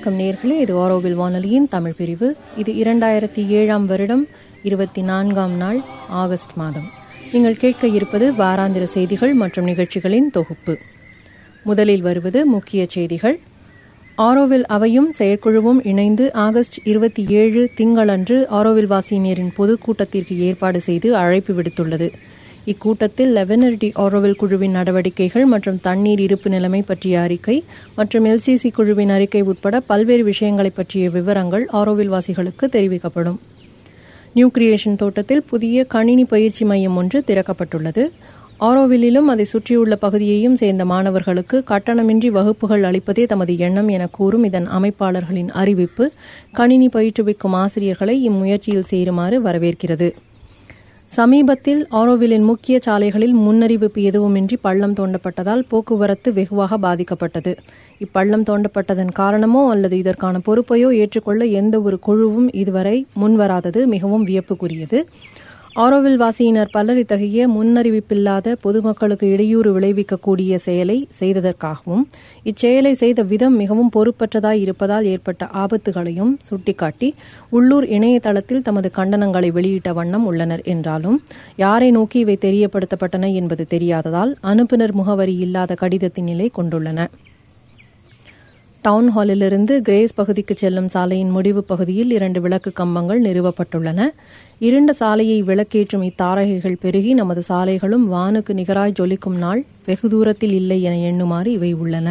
வணக்கம் நேர்களே இது ஓரோவில் வானொலியின் தமிழ் பிரிவு இது இரண்டாயிரத்தி ஏழாம் வருடம் இருபத்தி நான்காம் நாள் ஆகஸ்ட் மாதம் நீங்கள் கேட்க இருப்பது வாராந்திர செய்திகள் மற்றும் நிகழ்ச்சிகளின் தொகுப்பு முதலில் வருவது முக்கிய செய்திகள் ஆரோவில் அவையும் செயற்குழுவும் இணைந்து ஆகஸ்ட் இருபத்தி ஏழு திங்களன்று ஆரோவில் வாசியினரின் பொதுக்கூட்டத்திற்கு ஏற்பாடு செய்து அழைப்பு விடுத்துள்ளது இக்கூட்டத்தில் லெவனரிட்டி ஆரோவில் குழுவின் நடவடிக்கைகள் மற்றும் தண்ணீர் இருப்பு நிலைமை பற்றிய அறிக்கை மற்றும் எல்சிசி குழுவின் அறிக்கை உட்பட பல்வேறு விஷயங்களை பற்றிய விவரங்கள் ஆரோவில் வாசிகளுக்கு தெரிவிக்கப்படும் நியூ கிரியேஷன் தோட்டத்தில் புதிய கணினி பயிற்சி மையம் ஒன்று திறக்கப்பட்டுள்ளது ஆரோவிலும் அதை சுற்றியுள்ள பகுதியையும் சேர்ந்த மாணவர்களுக்கு கட்டணமின்றி வகுப்புகள் அளிப்பதே தமது எண்ணம் என கூறும் இதன் அமைப்பாளர்களின் அறிவிப்பு கணினி பயிற்றுவிக்கும் ஆசிரியர்களை இம்முயற்சியில் சேருமாறு வரவேற்கிறது சமீபத்தில் ஆரோவிலின் முக்கிய சாலைகளில் முன்னறிவிப்பு எதுவுமின்றி பள்ளம் தோண்டப்பட்டதால் போக்குவரத்து வெகுவாக பாதிக்கப்பட்டது இப்பள்ளம் தோண்டப்பட்டதன் காரணமோ அல்லது இதற்கான பொறுப்பையோ ஏற்றுக்கொள்ள எந்த ஒரு குழுவும் இதுவரை முன்வராதது மிகவும் வியப்புக்குரியது ஆரோவில் வாசியினர் பலர் இத்தகைய முன்னறிவிப்பில்லாத பொதுமக்களுக்கு இடையூறு விளைவிக்கக்கூடிய செயலை செய்ததற்காகவும் இச்செயலை செய்த விதம் மிகவும் பொறுப்பற்றதாய் இருப்பதால் ஏற்பட்ட ஆபத்துகளையும் சுட்டிக்காட்டி உள்ளூர் இணையதளத்தில் தமது கண்டனங்களை வெளியிட்ட வண்ணம் உள்ளனர் என்றாலும் யாரை நோக்கி இவை தெரியப்படுத்தப்பட்டன என்பது தெரியாததால் அனுப்புனர் முகவரி இல்லாத கடிதத்தின் நிலை கொண்டுள்ளன டவுன் ஹாலிலிருந்து கிரேஸ் பகுதிக்கு செல்லும் சாலையின் முடிவு பகுதியில் இரண்டு விளக்கு கம்பங்கள் நிறுவப்பட்டுள்ளன இருண்ட சாலையை விளக்கேற்றும் இத்தாரகைகள் பெருகி நமது சாலைகளும் வானுக்கு நிகராய் ஜொலிக்கும் நாள் வெகு தூரத்தில் இல்லை என எண்ணுமாறு இவை உள்ளன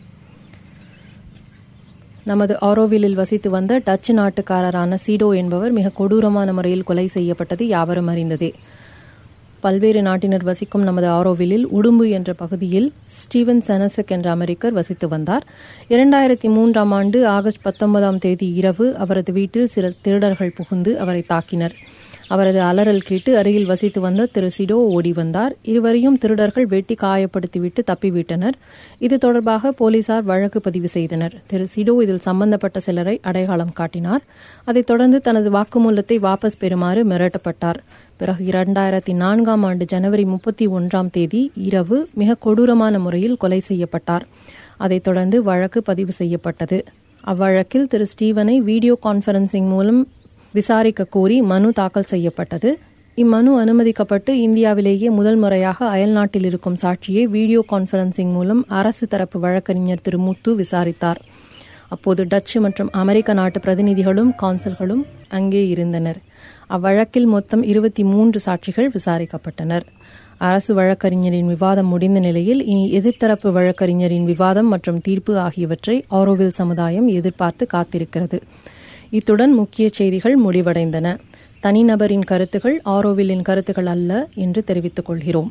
நமது ஆரோவிலில் வசித்து வந்த டச்சு நாட்டுக்காரரான சீடோ என்பவர் மிக கொடூரமான முறையில் கொலை செய்யப்பட்டது யாவரும் அறிந்ததே பல்வேறு நாட்டினர் வசிக்கும் நமது ஆரோவிலில் உடும்பு என்ற பகுதியில் ஸ்டீவன் செனசக் என்ற அமெரிக்கர் வசித்து வந்தார் இரண்டாயிரத்தி மூன்றாம் ஆண்டு ஆகஸ்ட் பத்தொன்பதாம் தேதி இரவு அவரது வீட்டில் சில திருடர்கள் புகுந்து அவரை தாக்கினர் அவரது அலறல் கேட்டு அருகில் வசித்து வந்த திரு சிடோ ஓடி வந்தார் இருவரையும் திருடர்கள் வெட்டி காயப்படுத்திவிட்டு தப்பிவிட்டனர் இது தொடர்பாக போலீசார் வழக்கு பதிவு செய்தனர் திரு சிடோ இதில் சம்பந்தப்பட்ட சிலரை அடையாளம் காட்டினார் அதைத் தொடர்ந்து தனது வாக்குமூலத்தை வாபஸ் பெறுமாறு மிரட்டப்பட்டார் பிறகு இரண்டாயிரத்தி நான்காம் ஆண்டு ஜனவரி முப்பத்தி ஒன்றாம் தேதி இரவு மிக கொடூரமான முறையில் கொலை செய்யப்பட்டார் அதைத் தொடர்ந்து வழக்கு பதிவு செய்யப்பட்டது அவ்வழக்கில் திரு ஸ்டீவனை வீடியோ கான்பரன்சிங் மூலம் விசாரிக்க கோரி மனு தாக்கல் செய்யப்பட்டது இம்மனு அனுமதிக்கப்பட்டு இந்தியாவிலேயே முதல் முறையாக அயல்நாட்டில் இருக்கும் சாட்சியை வீடியோ கான்பரன்சிங் மூலம் அரசு தரப்பு வழக்கறிஞர் திரு முத்து விசாரித்தார் அப்போது டச்சு மற்றும் அமெரிக்க நாட்டு பிரதிநிதிகளும் கான்சல்களும் அங்கே இருந்தனர் அவ்வழக்கில் மொத்தம் இருபத்தி மூன்று சாட்சிகள் விசாரிக்கப்பட்டனர் அரசு வழக்கறிஞரின் விவாதம் முடிந்த நிலையில் இனி எதிர்த்தரப்பு வழக்கறிஞரின் விவாதம் மற்றும் தீர்ப்பு ஆகியவற்றை ஆரோவில் சமுதாயம் எதிர்பார்த்து காத்திருக்கிறது இத்துடன் முக்கிய செய்திகள் முடிவடைந்தன தனிநபரின் கருத்துகள் ஆரோவிலின் கருத்துகள் அல்ல என்று தெரிவித்துக் கொள்கிறோம்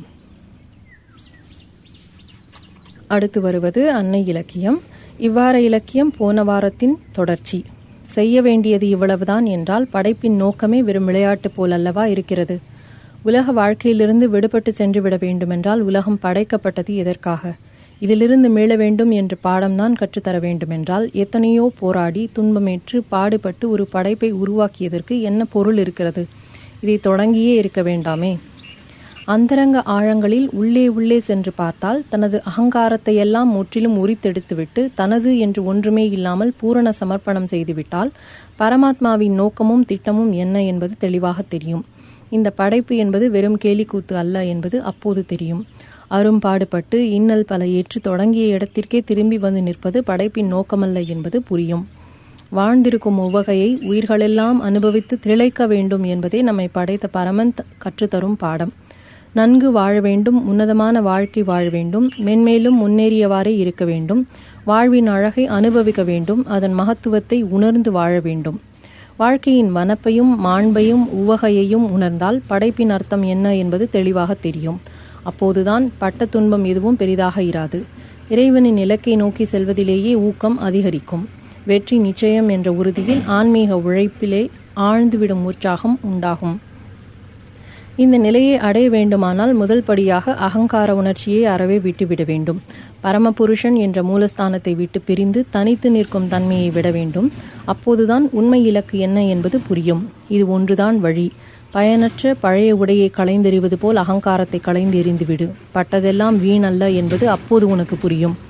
அடுத்து வருவது அன்னை இலக்கியம் இவ்வார இலக்கியம் போன வாரத்தின் தொடர்ச்சி செய்ய வேண்டியது இவ்வளவுதான் என்றால் படைப்பின் நோக்கமே வெறும் விளையாட்டு போல் அல்லவா இருக்கிறது உலக வாழ்க்கையிலிருந்து விடுபட்டு சென்று விட வேண்டுமென்றால் உலகம் படைக்கப்பட்டது எதற்காக இதிலிருந்து மீள வேண்டும் என்று பாடம்தான் கற்றுத்தர வேண்டுமென்றால் எத்தனையோ போராடி துன்பமேற்று பாடுபட்டு ஒரு படைப்பை உருவாக்கியதற்கு என்ன பொருள் இருக்கிறது இதை தொடங்கியே இருக்க வேண்டாமே அந்தரங்க ஆழங்களில் உள்ளே உள்ளே சென்று பார்த்தால் தனது அகங்காரத்தை எல்லாம் முற்றிலும் உரித்தெடுத்துவிட்டு தனது என்று ஒன்றுமே இல்லாமல் பூரண சமர்ப்பணம் செய்துவிட்டால் பரமாத்மாவின் நோக்கமும் திட்டமும் என்ன என்பது தெளிவாக தெரியும் இந்த படைப்பு என்பது வெறும் கேலிக்கூத்து அல்ல என்பது அப்போது தெரியும் அரும்பாடுபட்டு இன்னல் பல ஏற்று தொடங்கிய இடத்திற்கே திரும்பி வந்து நிற்பது படைப்பின் நோக்கமல்ல என்பது புரியும் வாழ்ந்திருக்கும் உவகையை உயிர்களெல்லாம் அனுபவித்து திளைக்க வேண்டும் என்பதே நம்மை படைத்த பரமன் கற்றுத்தரும் பாடம் நன்கு வாழ வேண்டும் உன்னதமான வாழ்க்கை வாழ வேண்டும் மென்மேலும் முன்னேறியவாறே இருக்க வேண்டும் வாழ்வின் அழகை அனுபவிக்க வேண்டும் அதன் மகத்துவத்தை உணர்ந்து வாழ வேண்டும் வாழ்க்கையின் வனப்பையும் மாண்பையும் உவகையையும் உணர்ந்தால் படைப்பின் அர்த்தம் என்ன என்பது தெளிவாக தெரியும் அப்போதுதான் பட்ட துன்பம் எதுவும் பெரிதாக இராது இறைவனின் இலக்கை நோக்கி செல்வதிலேயே ஊக்கம் அதிகரிக்கும் வெற்றி நிச்சயம் என்ற உறுதியில் ஆன்மீக உழைப்பிலே ஆழ்ந்துவிடும் உற்சாகம் உண்டாகும் இந்த நிலையை அடைய வேண்டுமானால் முதல் படியாக அகங்கார உணர்ச்சியை அறவே விட்டுவிட வேண்டும் பரமபுருஷன் என்ற மூலஸ்தானத்தை விட்டு பிரிந்து தனித்து நிற்கும் தன்மையை விட வேண்டும் அப்போதுதான் உண்மை இலக்கு என்ன என்பது புரியும் இது ஒன்றுதான் வழி பயனற்ற பழைய உடையை களைந்தெறிவது போல் அகங்காரத்தை களைந்து எறிந்துவிடு பட்டதெல்லாம் வீணல்ல என்பது அப்போது உனக்கு புரியும்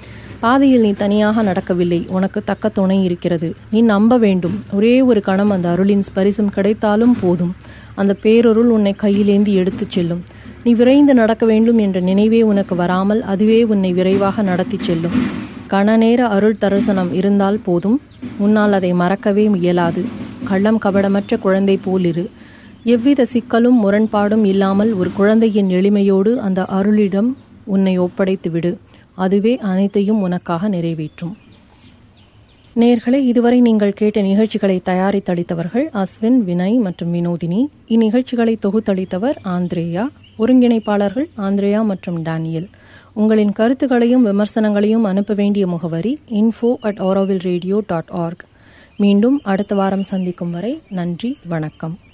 பாதையில் நீ தனியாக நடக்கவில்லை உனக்கு தக்க துணை இருக்கிறது நீ நம்ப வேண்டும் ஒரே ஒரு கணம் அந்த அருளின் ஸ்பரிசம் கிடைத்தாலும் போதும் அந்த பேரொருள் உன்னை கையிலேந்தி எடுத்துச் செல்லும் நீ விரைந்து நடக்க வேண்டும் என்ற நினைவே உனக்கு வராமல் அதுவே உன்னை விரைவாக நடத்திச் செல்லும் கணநேர அருள் தரிசனம் இருந்தால் போதும் உன்னால் அதை மறக்கவே இயலாது கள்ளம் கபடமற்ற குழந்தை போல் இரு எவ்வித சிக்கலும் முரண்பாடும் இல்லாமல் ஒரு குழந்தையின் எளிமையோடு அந்த அருளிடம் உன்னை ஒப்படைத்து விடு அதுவே அனைத்தையும் உனக்காக நிறைவேற்றும் நேர்களே இதுவரை நீங்கள் கேட்ட நிகழ்ச்சிகளை தயாரித்தளித்தவர்கள் அஸ்வின் வினய் மற்றும் வினோதினி இந்நிகழ்ச்சிகளை தொகுத்தளித்தவர் ஆந்திரேயா ஒருங்கிணைப்பாளர்கள் ஆந்திரேயா மற்றும் டேனியல் உங்களின் கருத்துக்களையும் விமர்சனங்களையும் அனுப்ப வேண்டிய முகவரி info at Auroville radio dot org மீண்டும் அடுத்த வாரம் சந்திக்கும் வரை நன்றி வணக்கம்